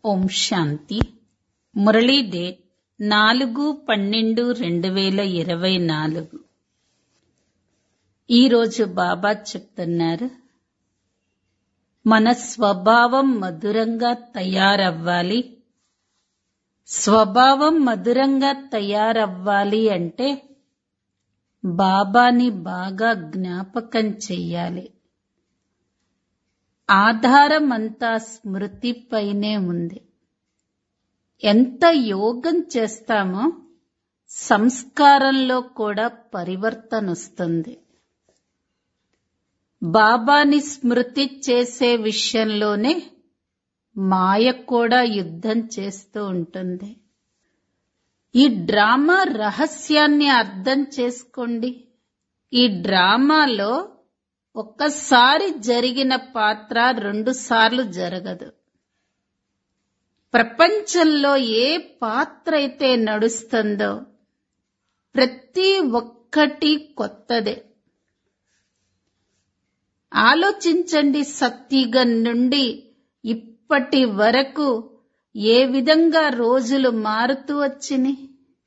ఓం శాంతి Murali date నాలుగు పన్నెండు రెండు వేల ఇరవై నాలుగు ఈరోజు బాబా చెప్తున్నారు మన స్వభావం మధురంగా తయారవ్వాలి స్వభావం మధురంగా తయారవ్వాలి అంటే బాబాని బాగా జ్ఞాపకం చెయ్యాలి ఆధారం అంతా స్మృతిపైనే ఉంది ఎంత యోగం చేస్తామో సంస్కారంలో కూడా పరివర్తన వస్తుంది బాబాని స్మృతి చేసే విషయంలోనే మాయ కూడా యుద్ధం చేస్తూ ఉంటుంది ఈ డ్రామా రహస్యాన్ని అర్థం చేసుకోండి ఈ డ్రామాలో ఒక్కసారి జరిగిన పాత్ర రెండు సార్లు జరగదు ప్రపంచంలో ఏ పాత్ర అయితే నడుస్తుందో ప్రతి ఒక్కటి కొత్తదే ఆలోచించండి సత్యుగం నుండి ఇప్పటి వరకు ఏ విధంగా రోజులు మారుతూ వచ్చినాయి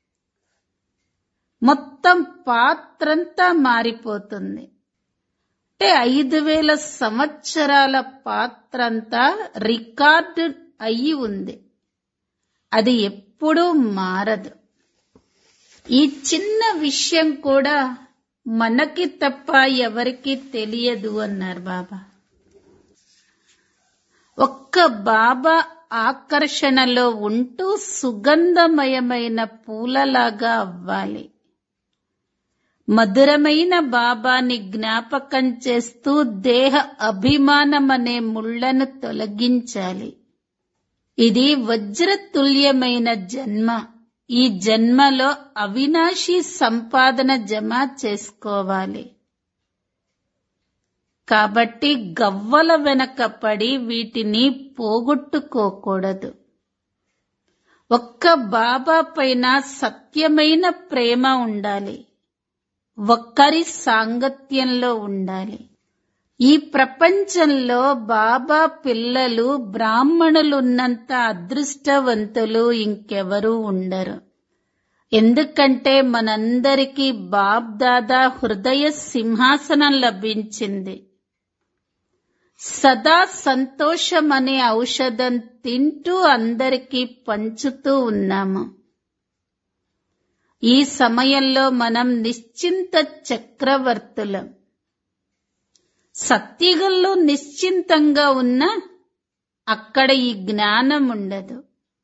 మొత్తం పాత్రంతా మారిపోతుంది అంటే ఐదు వేల సంవత్సరాల పాత్రంతా రికార్డు అయి ఉంది అది ఎప్పుడూ మారదు ఈ చిన్న విషయం కూడా మనకి తప్ప ఎవరికి తెలియదు అన్నారు బాబా ఒక్క బాబా ఆకర్షణలో ఉంటూ సుగంధమయమైన పూలలాగా అవ్వాలి మధురమైన బాబాని జ్ఞాపకం చేస్తూ దేహ అభిమానం అనే ముళ్లను తొలగించాలి ఇది వజ్రతుల్యమైన జన్మ ఈ జన్మలో అవినాశి సంపాదన జమ చేసుకోవాలి కాబట్టి గవ్వల వెనక పడి వీటిని పోగొట్టుకోకూడదు ఒక్క బాబా పైన సత్యమైన ప్రేమ ఉండాలి ఒక్కరి సాంగత్యంలో ఉండాలి ఈ ప్రపంచంలో బాబా పిల్లలు బ్రాహ్మణులున్నంత అదృష్టవంతులు ఇంకెవరూ ఉండరు ఎందుకంటే మనందరికీ బాబ్ దాదా హృదయ సింహాసనం లభించింది సదా సంతోషం అనే ఔషధం తింటూ అందరికీ పంచుతూ ఉన్నాము ఈ సమయంలో మనం నిశ్చింత చక్రవర్తులం సత్యుగంలో నిశ్చింతంగా ఉన్న అక్కడ ఈ జ్ఞానం ఉండదు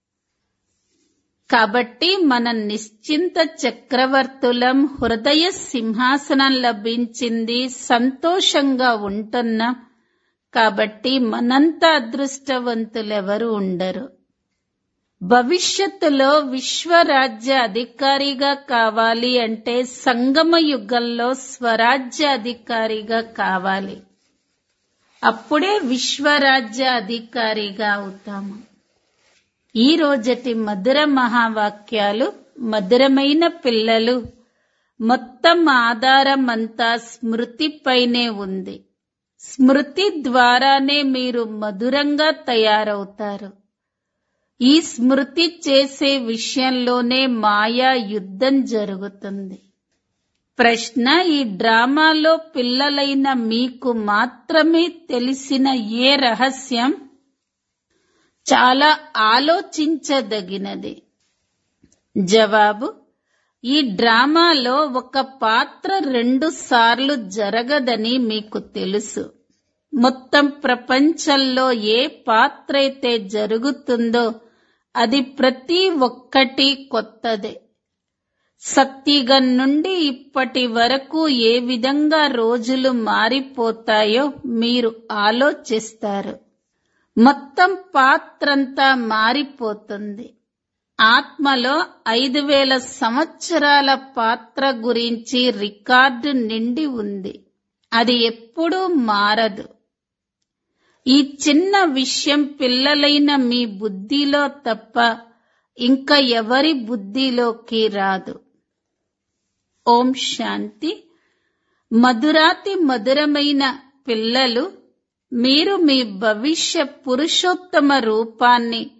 కాబట్టి మనం నిశ్చింత చక్రవర్తులం హృదయ సింహాసనం లభించింది సంతోషంగా ఉంటున్నాం కాబట్టి మనంత అదృష్టవంతులెవరు ఉండరు భవిష్యత్తులో విశ్వరాజ్య అధికారిగా కావాలి అంటే సంగమ యుగంలో స్వరాజ్య అధికారిగా కావాలి అప్పుడే విశ్వరాజ్య అధికారిగా అవుతాము ఈ రోజటి మధుర మహావాక్యాలు మధురమైన పిల్లలు మొత్తం ఆధారం అంతా స్మృతిపైనే ఉంది స్మృతి ద్వారానే మీరు మధురంగా తయారవుతారు ఈ స్మృతి చేసే విషయంలోనే మాయా యుద్ధం జరుగుతుంది ప్రశ్న ఈ డ్రామాలో పిల్లలైన మీకు మాత్రమే తెలిసిన ఏ రహస్యం చాలా ఆలోచించదగినది జవాబు ఈ డ్రామాలో ఒక పాత్ర రెండు సార్లు జరగదని మీకు తెలుసు మొత్తం ప్రపంచంలో ఏ పాత్ర అయితే జరుగుతుందో అది ప్రతి ఒక్కటి కొత్తదే సత్యుగం నుండి ఇప్పటి వరకు ఏ విధంగా రోజులు మారిపోతాయో మీరు ఆలోచిస్తారు మొత్తం పాత్రంతా మారిపోతుంది ఆత్మలో ఐదు వేల సంవత్సరాల పాత్ర గురించి రికార్డు నిండి ఉంది అది ఎప్పుడూ మారదు ఈ చిన్న విషయం పిల్లలైన మీ బుద్ధిలో తప్ప ఇంకా ఎవరి బుద్ధిలోకి రాదు ఓం శాంతి మధురాతి మధురమైన పిల్లలు మీరు మీ భవిష్య పురుషోత్తమ రూపాన్ని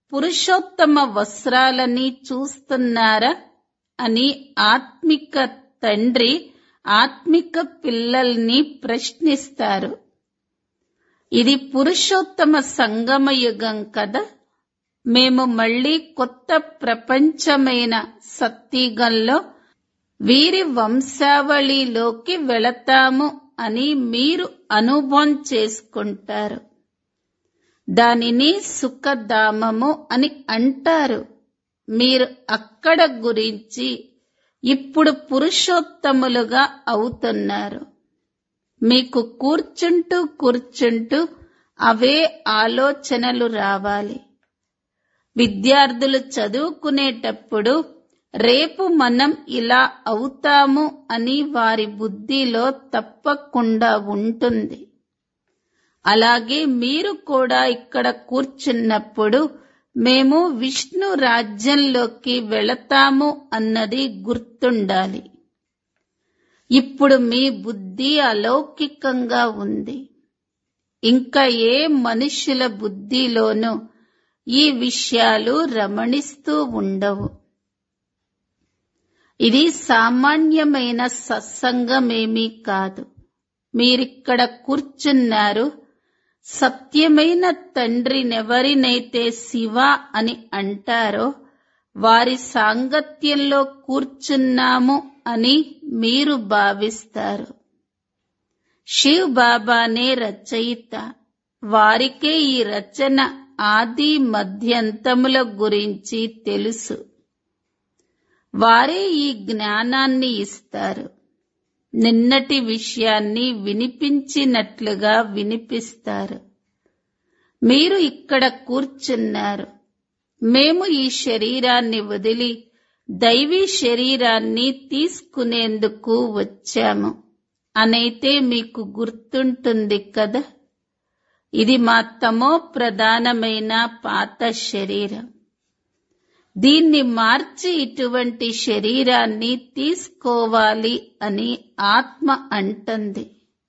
పురుషోత్తమ వస్త్రాలని చూస్తున్నారా అని ఆత్మిక తండ్రి ఆత్మిక పిల్లల్ని ప్రశ్నిస్తారు ఇది పురుషోత్తమ సంగమ యుగం కదా మేము మళ్ళీ కొత్త ప్రపంచమైన సత్యుగంలో వీరి వంశావళిలోకి వెళతాము అని మీరు అనుభవం చేసుకుంటారు దానిని సుఖధామము అని అంటారు మీరు అక్కడ గురించి ఇప్పుడు పురుషోత్తములుగా అవుతున్నారు మీకు కూర్చుంటూ కూర్చుంటూ అవే ఆలోచనలు రావాలి విద్యార్థులు చదువుకునేటప్పుడు రేపు మనం ఇలా అవుతాము అని వారి బుద్ధిలో తప్పకుండా ఉంటుంది అలాగే మీరు కూడా ఇక్కడ కూర్చున్నప్పుడు మేము విష్ణు రాజ్యంలోకి వెళతాము అన్నది గుర్తుండాలి ఇప్పుడు మీ బుద్ధి అలౌకికంగా ఉంది ఇంకా ఏ మనుషుల బుద్ధిలోనూ ఈ విషయాలు రమణిస్తూ ఉండవు ఇది సామాన్యమైన సత్సంగమేమీ కాదు మీరిక్కడ కూర్చున్నారు సత్యమైన తండ్రినెవరినైతే శివ అని అంటారో వారి సాంగత్యంలో కూర్చున్నాము అని మీరు భావిస్తారు శివ్ బాబానే రచయిత వారికే ఈ రచన ఆది మధ్యంతముల గురించి తెలుసు వారే ఈ జ్ఞానాన్ని ఇస్తారు నిన్నటి విషయాన్ని వినిపించినట్లుగా వినిపిస్తారు మీరు ఇక్కడ కూర్చున్నారు మేము ఈ శరీరాన్ని వదిలి దైవీ శరీరాన్ని తీసుకునేందుకు వచ్చాము అనైతే మీకు గుర్తుంటుంది కదా ఇది మా తమో ప్రధానమైన పాత శరీరం దీన్ని మార్చి ఇటువంటి శరీరాన్ని తీసుకోవాలి అని ఆత్మ అంటుంది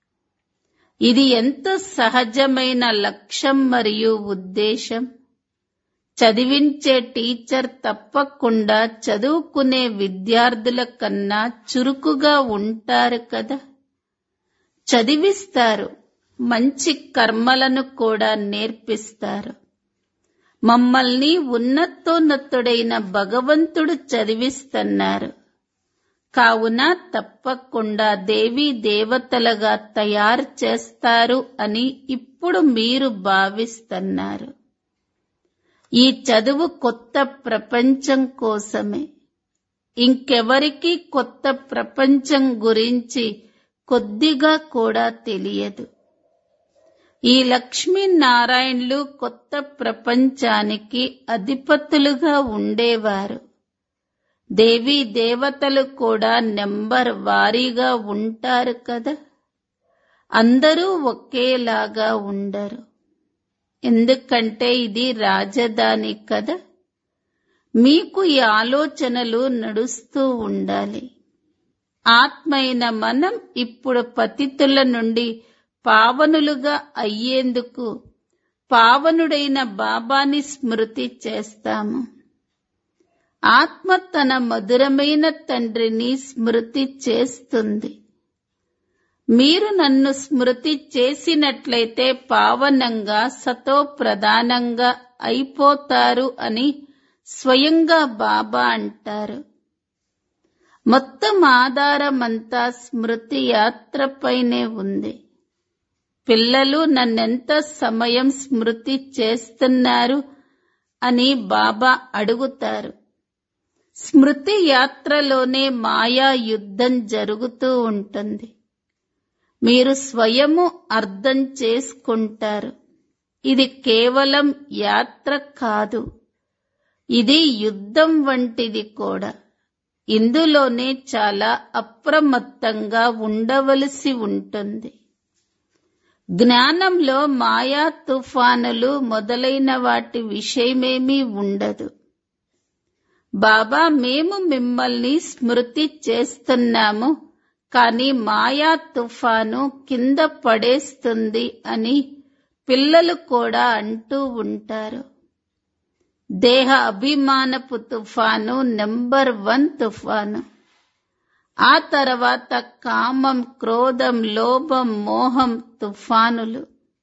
ఇది ఎంత సహజమైన లక్ష్యం మరియు ఉద్దేశం చదివించే టీచర్ తప్పకుండా చదువుకునే విద్యార్థుల కన్నా చురుకుగా ఉంటారు కదా చదివిస్తారు మంచి కర్మలను కూడా నేర్పిస్తారు మమ్మల్ని ఉన్నతోన్నతుడైన భగవంతుడు చదివిస్తున్నారు కావున తప్పకుండా దేవీ దేవతలుగా తయారు చేస్తారు అని ఇప్పుడు మీరు భావిస్తున్నారు ఈ చదువు కొత్త ప్రపంచం కోసమే ఇంకెవరికి కొత్త ప్రపంచం గురించి కొద్దిగా కూడా తెలియదు ఈ లక్ష్మీనారాయణులు కొత్త ప్రపంచానికి అధిపతులుగా ఉండేవారు దేవీ దేవతలు కూడా నెంబర్ వారీగా ఉంటారు కదా అందరూ ఒకేలాగా ఉండరు ఎందుకంటే ఇది రాజధాని కదా మీకు ఈ ఆలోచనలు నడుస్తూ ఉండాలి ఆత్మైన మనం ఇప్పుడు పతితుల నుండి పావనులుగా అయ్యేందుకు పావనుడైన బాబాని స్మృతి చేస్తాము ఆత్మ తన మధురమైన తండ్రిని స్మృతి చేస్తుంది మీరు నన్ను స్మృతి చేసినట్లయితే పావనంగా సతో ప్రధానంగా అయిపోతారు అని స్వయంగా బాబా అంటారు మొత్తం ఆధారమంతా స్మృతి యాత్రపైనే ఉంది పిల్లలు నన్నెంత సమయం స్మృతి చేస్తున్నారు అని బాబా అడుగుతారు స్మృతి యాత్రలోనే మాయా యుద్ధం జరుగుతూ ఉంటుంది మీరు స్వయము అర్థం చేసుకుంటారు ఇది కేవలం యాత్ర కాదు ఇది యుద్ధం వంటిది కూడా ఇందులోనే చాలా అప్రమత్తంగా ఉండవలసి ఉంటుంది జ్ఞానంలో మాయా తుఫానులు మొదలైన వాటి విషయమేమీ ఉండదు బాబా మేము మిమ్మల్ని స్మృతి చేస్తున్నాము కానీ మాయా తుఫాను కింద పడేస్తుంది అని పిల్లలు కూడా అంటూ ఉంటారు దేహ అభిమానపు తుఫాను నెంబర్ వన్ తుఫాను ఆ తర్వాత కామం క్రోధం లోభం మోహం తుఫానులు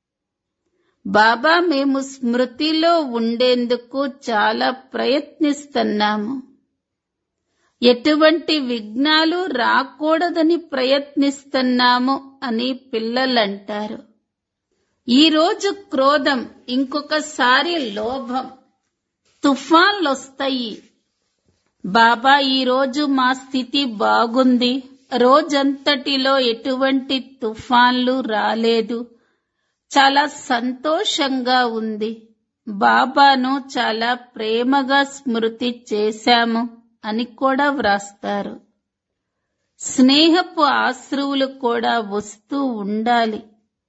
బాబా మేము స్మృతిలో ఉండేందుకు చాలా ప్రయత్నిస్తున్నాము ఎటువంటి విఘ్నాలు రాకూడదని ప్రయత్నిస్తున్నాము అని పిల్లలంటారు ఈరోజు క్రోధం ఇంకొకసారి లోభం తుఫాన్లొస్తాయి బాబా ఈరోజు మా స్థితి బాగుంది రోజంతటిలో ఎటువంటి తుఫాన్లు రాలేదు చాలా సంతోషంగా ఉంది బాబాను చాలా ప్రేమగా స్మృతి చేశాము అని కూడా వ్రాస్తారు స్నేహపు ఆశ్రువులు కూడా వస్తూ ఉండాలి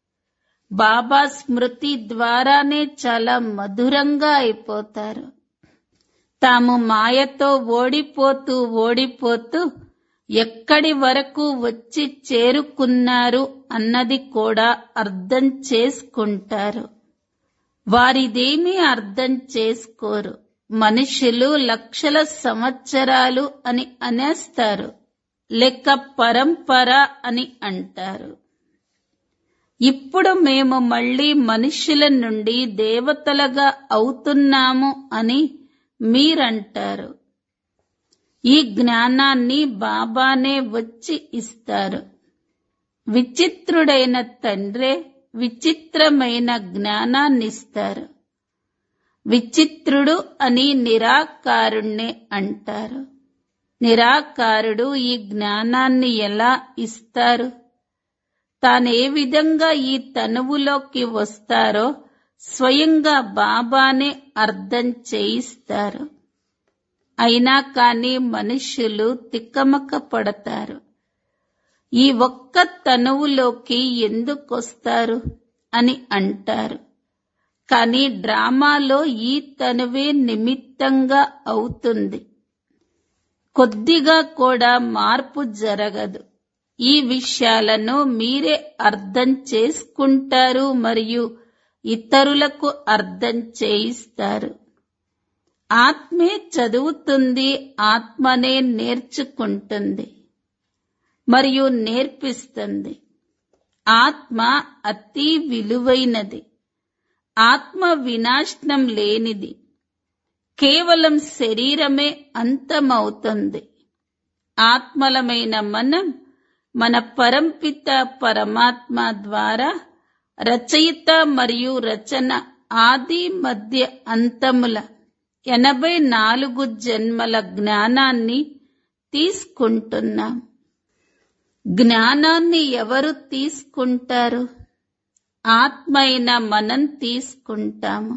బాబా స్మృతి ద్వారానే చాలా మధురంగా అయిపోతారు తాము మాయతో ఓడిపోతూ ఓడిపోతూ ఎక్కడి వరకు వచ్చి చేరుకున్నారు అన్నది కూడా అర్థం చేసుకుంటారు వారిదేమీ అర్థం చేసుకోరు మనుషులు లక్షల సంవత్సరాలు అని అనేస్తారు లెక్క పరంపర అని అంటారు ఇప్పుడు మేము మళ్ళీ మనుషుల నుండి దేవతలుగా అవుతున్నాము అని మీరంటారు ఈ జ్ఞానాన్ని బాబానే వచ్చి ఇస్తారు విచిత్రుడైన తండ్రే విచిత్రమైన జ్ఞానాన్నిస్తారు విచిత్రుడు అని నిరాకారుణ్ణే అంటారు నిరాకారుడు ఈ జ్ఞానాన్ని ఎలా ఇస్తారు తానే విధంగా ఈ తనువులోకి వస్తారో స్వయంగా బాబానే అర్థం చేయిస్తారు అయినా కానీ మనుష్యులు తిక్కమక్క పడతారు ఈ ఒక్క తనువులోకి ఎందుకొస్తారు అని అంటారు కానీ డ్రామాలో ఈ తనువే నిమిత్తంగా అవుతుంది కొద్దిగా కూడా మార్పు జరగదు ఈ విషయాలను మీరే అర్థం చేసుకుంటారు మరియు ఇతరులకు అర్థం చేయిస్తారు ఆత్మే చదువుతుంది ఆత్మనే నేర్చుకుంటుంది మరియు నేర్పిస్తుంది ఆత్మ అతి విలువైనది ఆత్మ వినాశనం లేనిది కేవలం శరీరమే అంతమవుతుంది ఆత్మలమైన మనం మన పరంపిత పరమాత్మ ద్వారా రచయిత మరియు రచన ఆది మధ్య అంతముల ఎనభై నాలుగు జన్మల జ్ఞానాన్ని తీసుకుంటున్నాం జ్ఞానాన్ని ఎవరు తీసుకుంటారు ఆత్మ అయిన మనం తీసుకుంటాము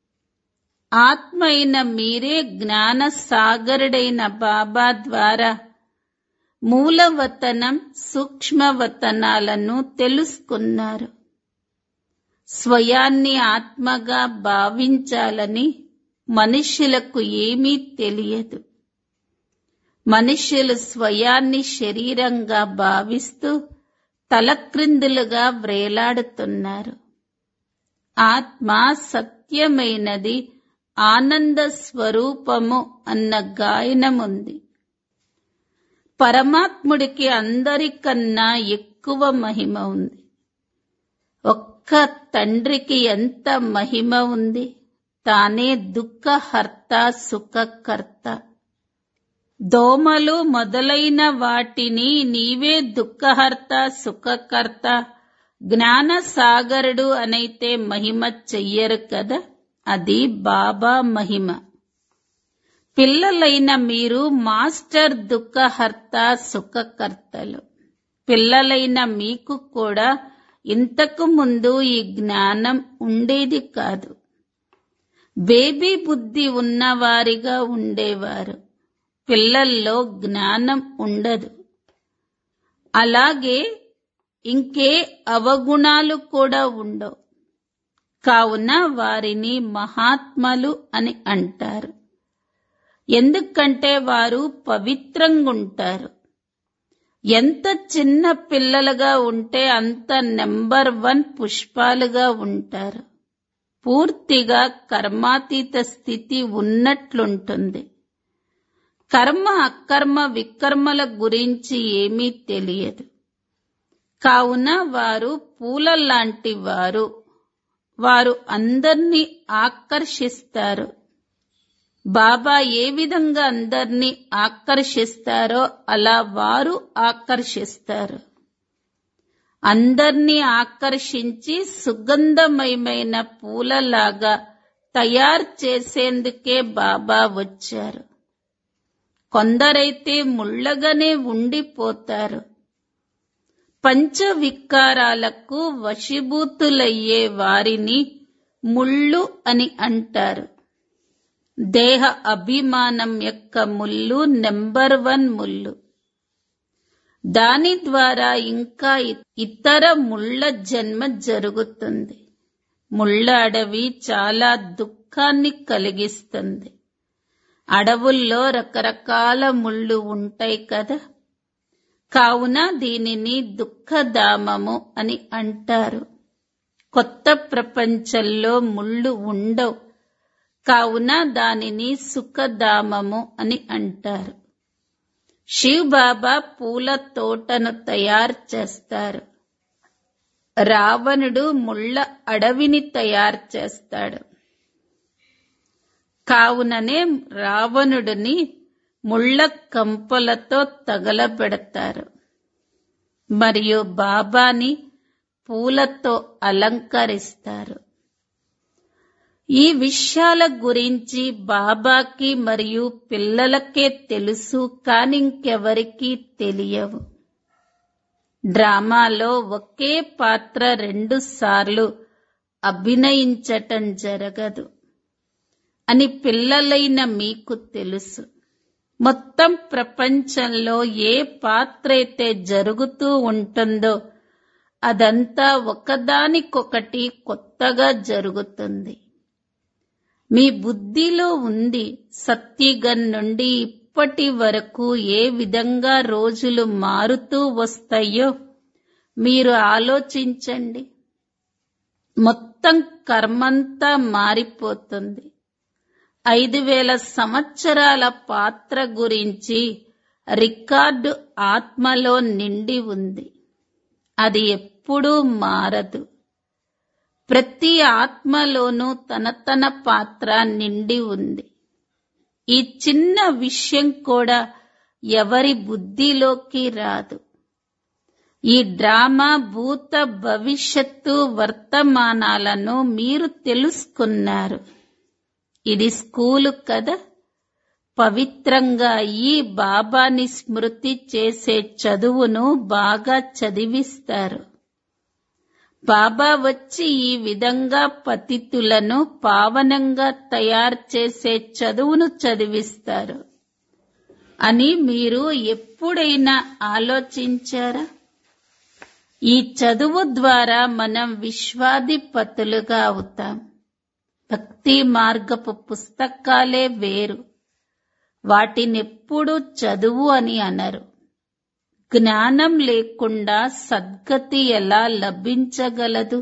ఆత్మ అయిన మీరే జ్ఞాన సాగరుడైన బాబా ద్వారా మూలవతనం సూక్ష్మవతనాలను తెలుసుకున్నారు స్వయాన్ని ఆత్మగా భావించాలని మనుష్యులకు ఏమీ తెలియదు మనుష్యులు స్వయాన్ని శరీరంగా భావిస్తూ తలక్రిందులుగా వ్రేలాడుతున్నారు ఆత్మ సత్యమైనది ఆనంద స్వరూపము అన్న గాయనముంది పరమాత్ముడికి అందరికన్నా ఎక్కువ మహిమ ఉంది ఒక్క తండ్రికి ఎంత మహిమ ఉంది తానే దుఃఖహర్త సుఖకర్త దోమలు మొదలైన వాటిని నీవే దుఃఖహర్త సుఖకర్త జ్ఞాన సాగరుడు అనైతే మహిమ చెయ్యరు కదా అది బాబా మహిమ పిల్లలైన మీరు మాస్టర్ దుఃఖహర్త సుఖకర్తలు పిల్లలైన మీకు కూడా ఇంతకు ముందు ఈ జ్ఞానం ఉండేది కాదు బేబీ బుద్ధి ఉన్నవారిగా ఉండేవారు పిల్లల్లో జ్ఞానం ఉండదు అలాగే ఇంకే అవగుణాలు కూడా ఉండవు కావున వారిని మహాత్మలు అని అంటారు ఎందుకంటే వారు పవిత్రంగుంటారు ఎంత చిన్న పిల్లలుగా ఉంటే అంత నెంబర్ వన్ పుష్పాలుగా ఉంటారు పూర్తిగా కర్మాతీత స్థితి ఉన్నట్లుంటుంది కర్మ అకర్మ వికర్మల గురించి ఏమీ తెలియదు కావున వారు పూల లాంటి వారు వారు అందర్నీ ఆకర్షిస్తారు బాబా ఏ విధంగా అందర్నీ ఆకర్షిస్తారో అలా వారు ఆకర్షిస్తారు అందర్నీ ఆకర్షించి సుగంధమయమైన పూలలాగా తయారు చేసేందుకే బాబా వచ్చారు కొందరైతే ముళ్ళగానే ఉండిపోతారు పంచ వికారాలకు వశీభూతులయ్యే వారిని ముళ్ళు అని అంటారు దేహ అభిమానం యొక్క ముళ్ళు నెంబర్ వన్ ముళ్ళు దాని ద్వారా ఇంకా ఇతర ముళ్ళ జన్మ జరుగుతుంది ముళ్ళ అడవి చాలా దుఃఖాన్ని కలిగిస్తుంది అడవుల్లో రకరకాల ముళ్ళు ఉంటాయి కదా కావున దీనిని దుఃఖధామము అని అంటారు కొత్త ప్రపంచంలో ముళ్ళు ఉండవు కావున దానిని సుఖధామము అని అంటారు శివ్ బాబా పూల తోటను తయారు చేస్తారు రావణుడు ముళ్ళ అడవిని తయారు చేస్తాడు కావుననే రావణుడిని ముళ్ళ కంపలతో తగలబెడతారు మరియు బాబాని పూలతో అలంకరిస్తారు ఈ విషయాల గురించి బాబాకి మరియు పిల్లలకే తెలుసు కాని ఇంకెవరికీ తెలియవు డ్రామాలో ఒకే పాత్ర రెండు సార్లు అభినయించటం జరగదు అని పిల్లలైన మీకు తెలుసు మొత్తం ప్రపంచంలో ఏ పాత్ర అయితే జరుగుతూ ఉంటుందో అదంతా ఒకదానికొకటి కొత్తగా జరుగుతుంది మీ బుద్ధిలో ఉంది సత్యగన్ నుండి ఇప్పటి వరకు ఏ విధంగా రోజులు మారుతూ వస్తాయో మీరు ఆలోచించండి మొత్తం కర్మంతా మారిపోతుంది ఐదు వేల సంవత్సరాల పాత్ర గురించి రికార్డు ఆత్మలో నిండి ఉంది అది ఎప్పుడూ మారదు ప్రతి ఆత్మలోనూ తన తన పాత్ర నిండి ఉంది ఈ చిన్న విషయం కూడా ఎవరి బుద్ధిలోకి రాదు ఈ డ్రామా భూత భవిష్యత్తు వర్తమానాలను మీరు తెలుసుకున్నారు ఇది స్కూలు కదా పవిత్రంగా ఈ బాబాని స్మృతి చేసే చదువును బాగా చదివిస్తారు బాబా వచ్చి ఈ విధంగా పతితులను పావనంగా తయారు చేసే చదువును చదివిస్తారు అని మీరు ఎప్పుడైనా ఆలోచించారా ఈ చదువు ద్వారా మనం విశ్వాధిపతులుగా అవుతాం భక్తి మార్గపు పుస్తకాలే వేరు వాటినెప్పుడు చదువు అని అనరు జ్ఞానం లేకుండా సద్గతి ఎలా లభించగలదు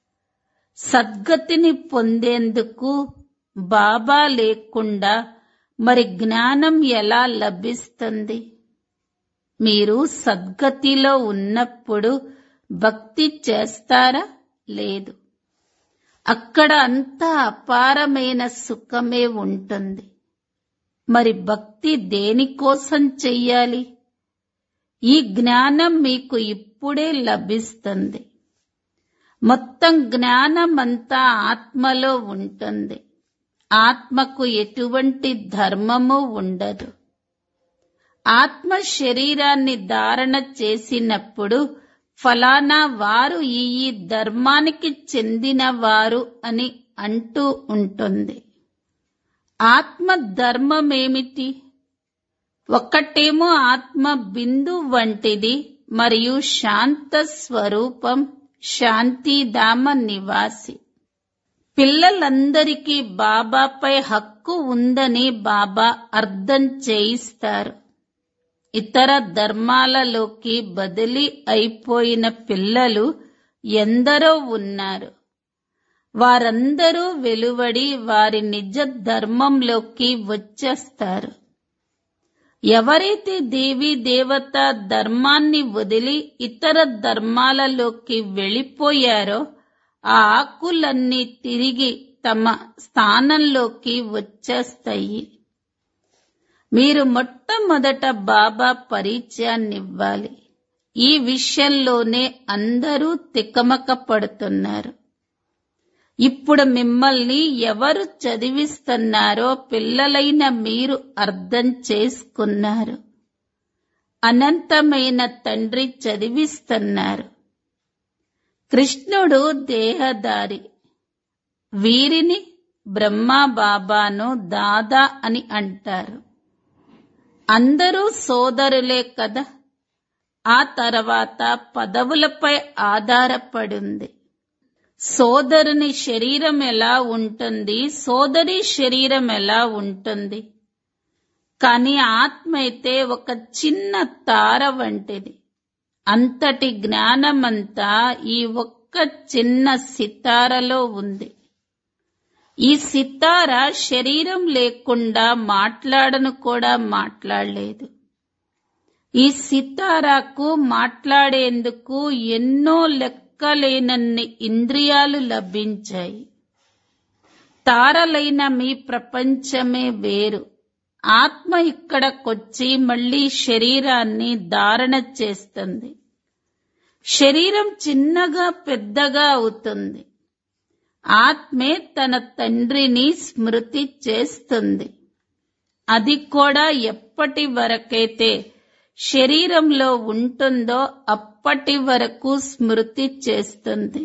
సద్గతిని పొందేందుకు బాబా లేకుండా మరి జ్ఞానం ఎలా లభిస్తుంది మీరు సద్గతిలో ఉన్నప్పుడు భక్తి చేస్తారా లేదు అక్కడ అంతా అపారమైన సుఖమే ఉంటుంది మరి భక్తి దేనికోసం చెయ్యాలి ఈ జ్ఞానం మీకు ఇప్పుడే లభిస్తుంది మొత్తం జ్ఞానం అంతా ఆత్మలో ఉంటుంది ఆత్మకు ఎటువంటి ధర్మము ఉండదు ఆత్మ శరీరాన్ని ధారణ చేసినప్పుడు ఫలానా వారు ఈ ఈ ధర్మానికి చెందిన వారు అని అంటూ ఉంటుంది ఆత్మ ధర్మమేమిటి ఒక్కటేమో ఆత్మ బిందు వంటిది మరియు శాంత స్వరూపం శాంతిధామ నివాసి పిల్లలందరికీ బాబాపై హక్కు ఉందని బాబా అర్థం చేయిస్తారు ఇతర ధర్మాలలోకి బదిలీ అయిపోయిన పిల్లలు ఎందరో ఉన్నారు వారందరూ వెలువడి వారి నిజ ధర్మంలోకి వచ్చేస్తారు ఎవరైతే దేవీ దేవత ధర్మాన్ని వదిలి ఇతర ధర్మాలలోకి వెళ్ళిపోయారో ఆ ఆకులన్నీ తిరిగి తమ స్థానంలోకి వచ్చేస్తాయి మీరు మొట్టమొదట బాబా పరిచయాన్నివ్వాలి ఈ విషయంలోనే అందరూ తికమక పడుతున్నారు ఇప్పుడు మిమ్మల్ని ఎవరు చదివిస్తున్నారో పిల్లలైన మీరు అర్థం చేసుకున్నారు అనంతమైన తండ్రి చదివిస్తున్నారు కృష్ణుడు దేహదారి వీరిని బ్రహ్మ బాబాను దాదా అని అంటారు అందరూ సోదరులే కదా ఆ తర్వాత పదవులపై ఆధారపడింది సోదరుని శరీరం ఎలా ఉంటుంది సోదరి శరీరం ఎలా ఉంటుంది కానీ ఆత్మ అయితే ఒక చిన్న తార వంటిది అంతటి జ్ఞానమంతా ఈ ఒక్క చిన్న సితారలో ఉంది ఈ సితార శరీరం లేకుండా మాట్లాడను కూడా మాట్లాడలేదు ఈ సితారాకు మాట్లాడేందుకు ఎన్నో లెక్కలేనన్ని ఇంద్రియాలు లభించాయి తారలైన మీ ప్రపంచమే వేరు ఆత్మ ఇక్కడకొచ్చి మళ్ళీ శరీరాన్ని ధారణ చేస్తుంది శరీరం చిన్నగా పెద్దగా అవుతుంది ఆత్మే తన తండ్రిని స్మృతి చేస్తుంది అది కూడా ఎప్పటి వరకైతే శరీరంలో ఉంటుందో అప్పటి వరకు స్మృతి చేస్తుంది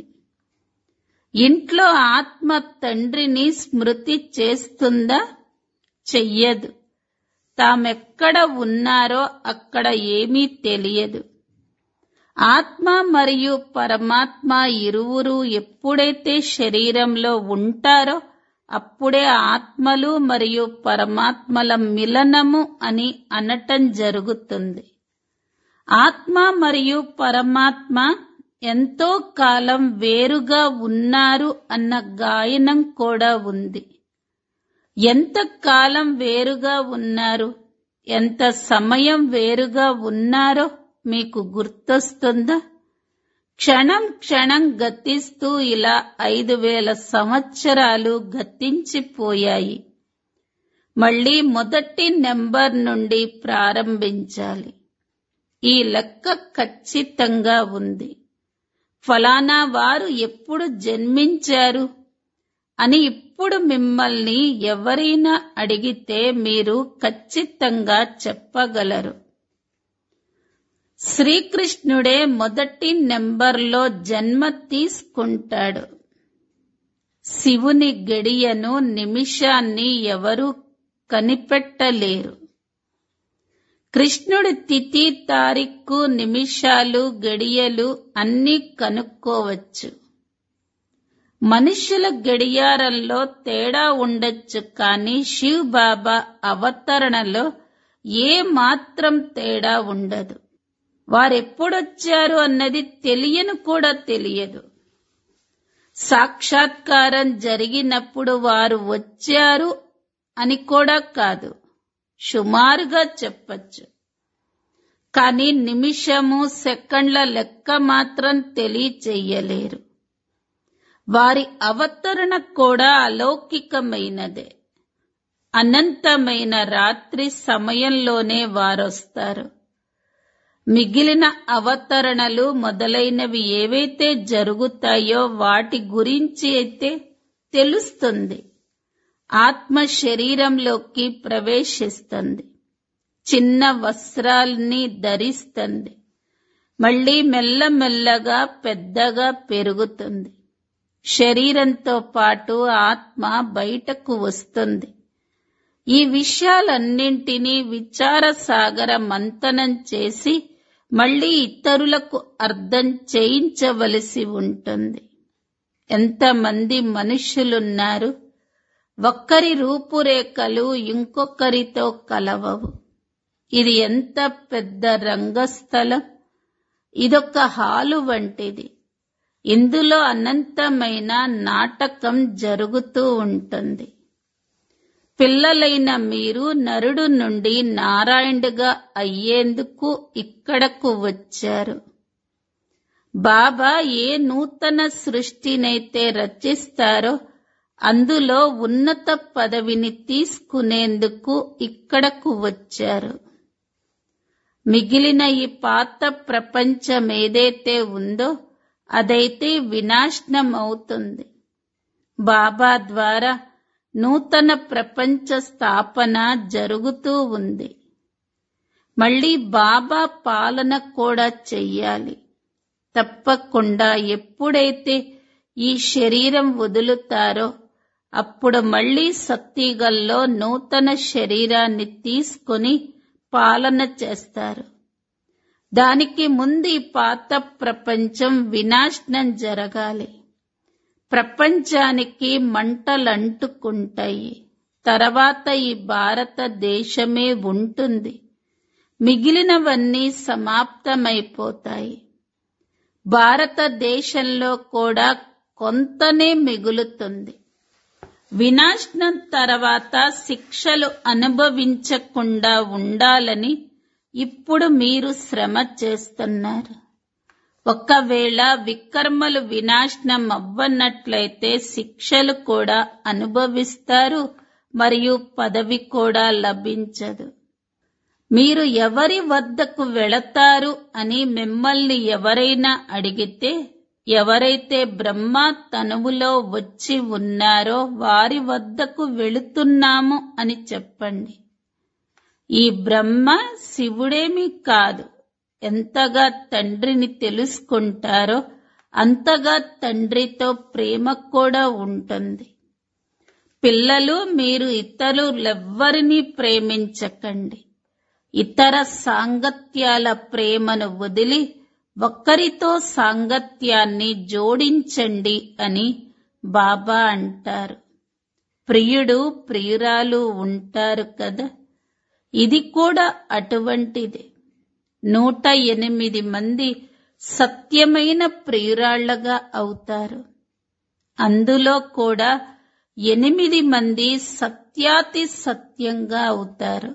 ఇంట్లో ఆత్మ తండ్రిని స్మృతి చేస్తుందా చెయ్యదు తామెక్కడ ఉన్నారో అక్కడ ఏమీ తెలియదు ఆత్మ మరియు పరమాత్మ ఇరువురు ఎప్పుడైతే శరీరంలో ఉంటారో అప్పుడే ఆత్మలు మరియు పరమాత్మల మిలనము అని అనటం జరుగుతుంది ఆత్మ మరియు పరమాత్మ ఎంతో కాలం వేరుగా ఉన్నారు అన్న గాయనం కూడా ఉంది ఎంత కాలం వేరుగా ఉన్నారు ఎంత సమయం వేరుగా ఉన్నారో మీకు గుర్తొస్తుందా క్షణం క్షణం గతిస్తూ ఇలా ఐదు వేల సంవత్సరాలు గతించిపోయాయి మళ్ళీ మొదటి నెంబర్ నుండి ప్రారంభించాలి ఈ లెక్క ఖచ్చితంగా ఉంది ఫలానా వారు ఎప్పుడు జన్మించారు అని ఇప్పుడు మిమ్మల్ని ఎవరైనా అడిగితే మీరు ఖచ్చితంగా చెప్పగలరు శ్రీకృష్ణుడే మొదటి నెంబర్లో జన్మ తీసుకుంటాడు శివుని గడియను నిమిషాన్ని ఎవరూ కనిపెట్టలేరు కృష్ణుడి తిథి తారీఖు నిమిషాలు గడియలు అన్నీ కనుక్కోవచ్చు మనుషుల గడియారంలో తేడా ఉండొచ్చు కానీ శివ్ బాబా అవతరణలో ఏ మాత్రం తేడా ఉండదు వారెప్పుడొచ్చారు అన్నది తెలియను కూడా తెలియదు సాక్షాత్కారం జరిగినప్పుడు వారు వచ్చారు అని కూడా కాదు సుమారుగా చెప్పచ్చు కానీ నిమిషము సెకండ్ల లెక్క మాత్రం తెలియచెయ్యలేరు వారి అవతరణ కూడా అలౌకికమైనదే అనంతమైన రాత్రి సమయంలోనే వారొస్తారు మిగిలిన అవతరణలు మొదలైనవి ఏవైతే జరుగుతాయో వాటి గురించి అయితే తెలుస్తుంది ఆత్మ శరీరంలోకి ప్రవేశిస్తుంది చిన్న వస్త్రాల్ని ధరిస్తుంది మళ్ళీ మెల్లమెల్లగా పెద్దగా పెరుగుతుంది శరీరంతో పాటు ఆత్మ బయటకు వస్తుంది ఈ విషయాలన్నింటినీ విచార సాగర మంతనం చేసి మళ్ళీ ఇతరులకు అర్థం చేయించవలసి ఉంటుంది ఎంతమంది మనుష్యులున్నారు ఒక్కరి రూపురేఖలు ఇంకొకరితో కలవవు ఇది ఎంత పెద్ద రంగస్థలం ఇదొక హాలు వంటిది ఇందులో అనంతమైన నాటకం జరుగుతూ ఉంటుంది పిల్లలైన మీరు నరుడు నుండి నారాయణుడుగా అయ్యేందుకు ఇక్కడకు వచ్చారు బాబా ఏ నూతన సృష్టినైతే రచిస్తారో అందులో ఉన్నత పదవిని తీసుకునేందుకు ఇక్కడకు వచ్చారు మిగిలిన ఈ పాత ప్రపంచం ఏదైతే ఉందో అదైతే వినాశనం అవుతుంది బాబా ద్వారా నూతన ప్రపంచ స్థాపన జరుగుతూ ఉంది మళ్ళీ బాబా పాలన కూడా చెయ్యాలి తప్పకుండా ఎప్పుడైతే ఈ శరీరం వదులుతారో అప్పుడు మళ్ళీ సత్తిగల్లో నూతన శరీరాన్ని తీసుకొని పాలన చేస్తారు దానికి ముందు ఈ పాత ప్రపంచం వినాశనం జరగాలి ప్రపంచానికి మంటలంటుకుంటాయి తర్వాత ఈ భారతదేశమే ఉంటుంది మిగిలినవన్నీ సమాప్తమైపోతాయి భారతదేశంలో కూడా కొంతనే మిగులుతుంది వినాశనం తర్వాత శిక్షలు అనుభవించకుండా ఉండాలని ఇప్పుడు మీరు శ్రమ చేస్తున్నారు ఒకవేళ వికర్మలు వినాశనం అవ్వనట్లయితే శిక్షలు కూడా అనుభవిస్తారు మరియు పదవి కూడా లభించదు మీరు ఎవరి వద్దకు వెళతారు అని మిమ్మల్ని ఎవరైనా అడిగితే ఎవరైతే బ్రహ్మ తనువులో వచ్చి ఉన్నారో వారి వద్దకు వెళుతున్నాము అని చెప్పండి ఈ బ్రహ్మ శివుడేమీ కాదు ఎంతగా తండ్రిని తెలుసుకుంటారో అంతగా తండ్రితో ప్రేమ కూడా ఉంటుంది పిల్లలు మీరు ఇతరులెవ్వరినీ ప్రేమించకండి ఇతర సాంగత్యాల ప్రేమను వదిలి ఒక్కరితో సాంగత్యాన్ని జోడించండి అని బాబా అంటారు ప్రియుడు ప్రియురాలు ఉంటారు కదా ఇది కూడా అటువంటిదే నూట ఎనిమిది మంది సత్యమైన ప్రియురాళ్లగా అవుతారు అందులో కూడా ఎనిమిది మంది సత్యాతి సత్యంగా అవుతారు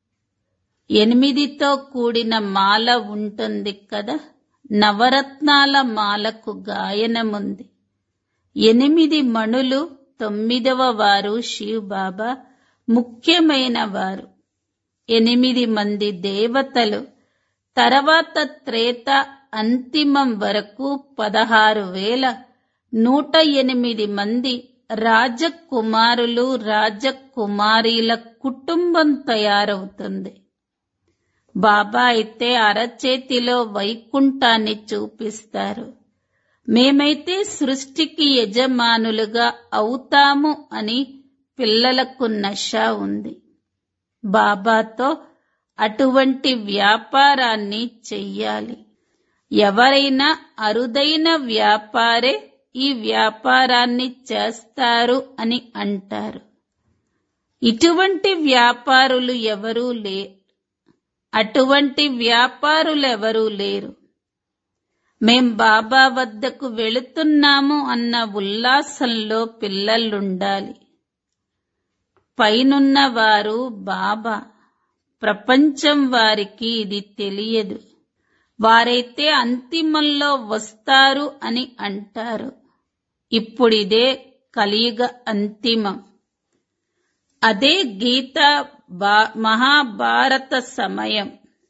ఎనిమిదితో కూడిన మాల ఉంటుంది కదా నవరత్నాల మాలకు గాయనముంది ఎనిమిది మణులు తొమ్మిదవ వారు శివ్ బాబా ముఖ్యమైన వారు ఎనిమిది మంది దేవతలు తర్వాత త్రేత అంతిమం వరకు పదహారు వేల నూట ఎనిమిది మంది రాజకుమారులు రాజకుమారీల కుటుంబం తయారవుతుంది బాబా అయితే అరచేతిలో వైకుంఠాన్ని చూపిస్తారు మేమైతే సృష్టికి యజమానులుగా అవుతాము అని పిల్లలకు నష ఉంది బాబాతో అటువంటి వ్యాపారాన్ని చెయ్యాలి ఎవరైనా అరుదైన వ్యాపారే ఈ వ్యాపారాన్ని చేస్తారు అని అంటారు ఇటువంటి వ్యాపారులు ఎవరూ లే అటువంటి వ్యాపారులెవరూ లేరు మేం బాబా వద్దకు వెళుతున్నాము అన్న ఉల్లాసంలో పిల్లలుండాలి పైనున్న వారు బాబా ప్రపంచం వారికి ఇది తెలియదు వారైతే అంతిమంలో వస్తారు అని అంటారు ఇప్పుడిదే కలియుగ అంతిమం అదే గీత బా- మహాభారత సమయం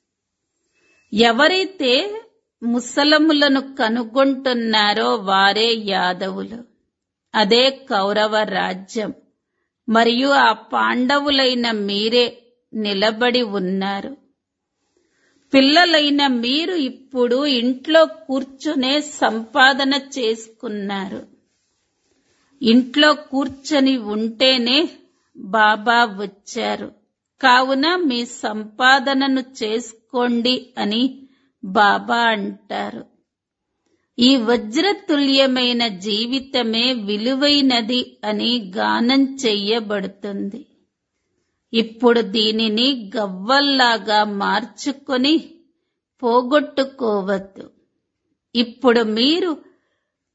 ఎవరైతే ముసలములను కనుగొంటున్నారో వారే యాదవులు అదే కౌరవ రాజ్యం మరియు ఆ పాండవులైన మీరే నిలబడి ఉన్నారు పిల్లలైన మీరు ఇప్పుడు ఇంట్లో కూర్చునే సంపాదన చేసుకున్నారు ఇంట్లో కూర్చొని ఉంటేనే బాబా వచ్చారు కావున మీ సంపాదనను చేసుకోండి అని బాబా అంటారు ఈ వజ్రతుల్యమైన జీవితమే విలువైనది అని గానం చెయ్యబడుతుంది ఇప్పుడు దీనిని గవ్వల్లాగా మార్చుకొని పోగొట్టుకోవద్దు ఇప్పుడు మీరు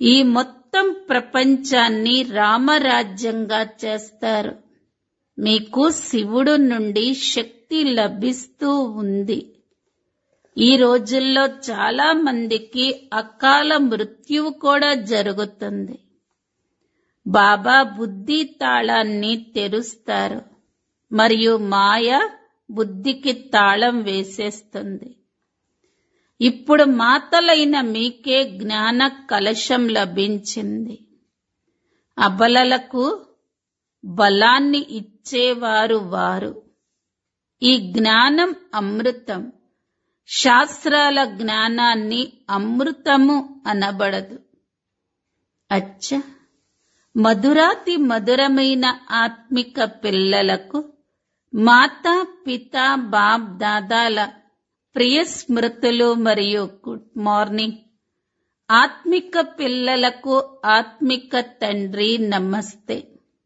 ఈ మొత్తం ప్రపంచాన్ని రామరాజ్యంగా చేస్తారు మీకు శివుడు నుండి శక్తి లభిస్తూ ఉంది ఈ రోజుల్లో చాలా మందికి అకాల మృత్యువు కూడా జరుగుతుంది బాబా బుద్ధి తాళాన్ని తెరుస్తారు మరియు మాయ బుద్ధికి తాళం వేసేస్తుంది ఇప్పుడు మాతలైన మీకే జ్ఞాన కలశం లభించింది అబలలకు బలాన్ని ఇచ్చేవారు వారు ఈ జ్ఞానం అమృతం శాస్త్రాల జ్ఞానాన్ని అమృతము అనబడదు అచ్చ మధురాతి మధురమైన ఆత్మిక పిల్లలకు మాతా పిత బాబ్ దాదాల ప్రియ స్మృతులు మరియు గుడ్ మార్నింగ్ ఆత్మిక పిల్లలకు ఆత్మిక తండ్రి నమస్తే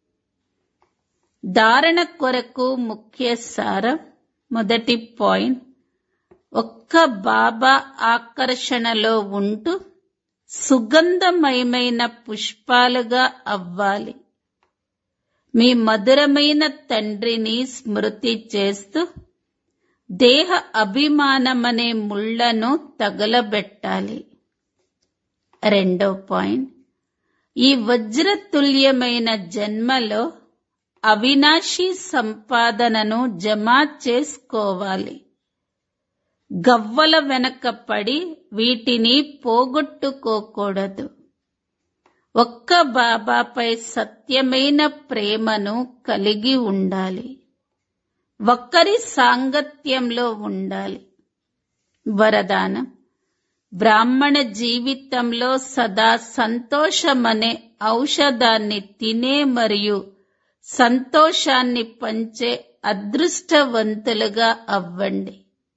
ధారణ కొరకు ముఖ్య సారం మొదటి పాయింట్ ఒక్క బాబా ఆకర్షణలో ఉంటూ సుగంధమయమైన పుష్పాలుగా అవ్వాలి మీ మధురమైన తండ్రిని స్మృతి చేస్తూ దేహ అభిమానమనే ముళ్లను తగలబెట్టాలి రెండో పాయింట్ ఈ వజ్రతుల్యమైన జన్మలో అవినాశి సంపాదనను జమ చేసుకోవాలి గవ్వల వెనక పడి వీటిని పోగొట్టుకోకూడదు ఒక్క బాబాపై సత్యమైన ప్రేమను కలిగి ఉండాలి ఒక్కరి సాంగత్యంలో ఉండాలి వరదానం బ్రాహ్మణ జీవితంలో సదా సంతోషమనే ఔషధాన్ని తినే మరియు సంతోషాన్ని పంచే అదృష్టవంతులుగా అవ్వండి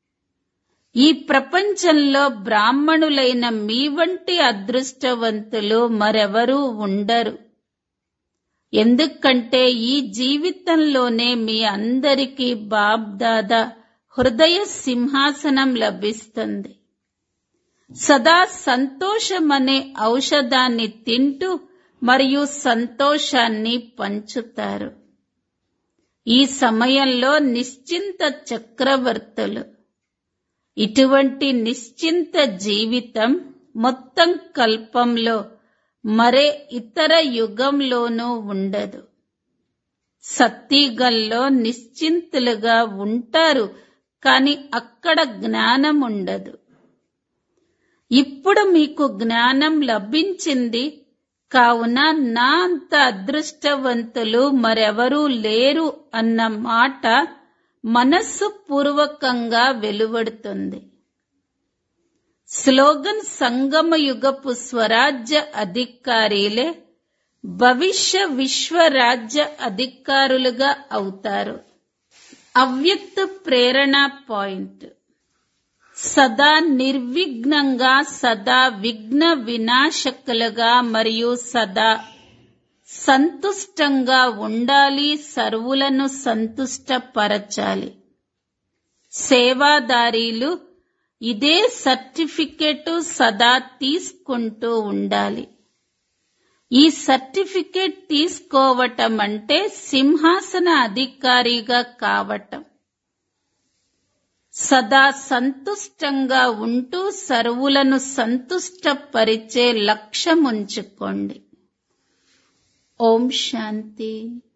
ఈ ప్రపంచంలో బ్రాహ్మణులైన మీ వంటి అదృష్టవంతులు మరెవరూ ఉండరు ఎందుకంటే ఈ జీవితంలోనే మీ అందరికీ బాబ్దాదా హృదయ సింహాసనం లభిస్తుంది సదా సంతోషమనే ఔషధాన్ని తింటూ మరియు సంతోషాన్ని పంచుతారు ఈ సమయంలో నిశ్చింత చక్రవర్తులు ఇటువంటి నిశ్చింత జీవితం మొత్తం కల్పంలో మరే ఇతర యుగంలోనూ ఉండదు సత్తిగల్లో నిశ్చింతులుగా ఉంటారు కాని అక్కడ జ్ఞానం ఉండదు ఇప్పుడు మీకు జ్ఞానం లభించింది కావున నా అంత అదృష్టవంతులు మరెవరూ లేరు అన్న మాట మనస్సు పూర్వకంగా వెలువడుతుంది స్లోగన్ సంగమ యుగపు స్వరాజ్య అధికారిలే భవిష్య విశ్వరాజ్య అధికారులుగా అవుతారు అవ్యక్త ప్రేరణ పాయింట్ సదా నిర్విఘ్నంగా సదా విఘ్న వినాశకులుగా మరియు సదా సంతుష్టంగా ఉండాలి సర్వులను సంతుష్టపరచాలి సేవాదారీలు ఇదే సర్టిఫికెట్ సదా తీసుకుంటూ ఉండాలి ఈ సర్టిఫికెట్ తీసుకోవటం అంటే సింహాసన అధికారిగా కావటం సదా సంతుష్టంగా ఉంటూ సర్వులను సంతుష్టపరిచే లక్ష్యం ఉంచుకోండి ఓం శాంతి